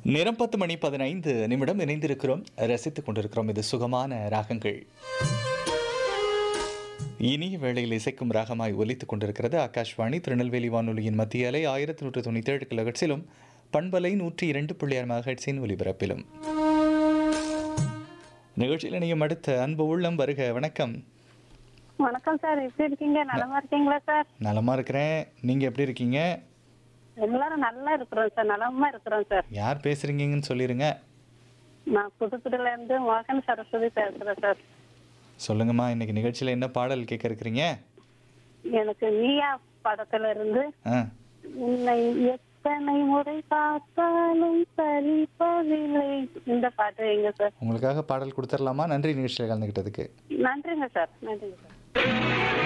நேரம் பத்து மணி பதினைந்து நிமிடம் இணைந்திருக்கிறோம் ரசித்துக் கொண்டிருக்கிறோம் இது சுகமான ராகங்கள் இனிய வேளையில் இசைக்கும் ராகமாய் ஒலித்துக் கொண்டிருக்கிறது ஆகாஷ்வாணி திருநெல்வேலி வானொலியின் மத்திய அலை ஆயிரத்தி நூற்று தொண்ணூற்றி ஏழு கிலோஹெட்ஸிலும் பண்பலை நூற்றி இரண்டு புள்ளியார் மகட்சின் ஒலிபரப்பிலும் நிகழ்ச்சியில் இணையும் அடுத்த அன்பு உள்ளம் வருக வணக்கம் வணக்கம் சார் எப்படி இருக்கீங்க நலமா இருக்கீங்களா சார் நலமா இருக்கிறேன் நீங்க எப்படி இருக்கீங்க எல்லாரும் நல்லா இருக்கிறோம் சார் நலமா இருக்கிறோம் சார் யார் பேசுறீங்கன்னு சொல்லிருங்க நான் புதுக்குடில இருந்து மோகன் சரஸ்வதி பேசுறேன் சார் சொல்லுங்கம்மா இன்னைக்கு நிகழ்ச்சியில் என்ன பாடல் கேட்க இருக்கிறீங்க எனக்கு நீயா படத்துல இருந்து ஆ உன்னை எத்தனை முறை பார்த்தாலும் சரிப்பதில்லை இந்த பாட்டு வைங்க சார் உங்களுக்காக பாடல் கொடுத்துடலாமா நன்றி நிகழ்ச்சியில் கலந்துக்கிட்டதுக்கு நன்றிங்க சார் நன்றிங்க சார்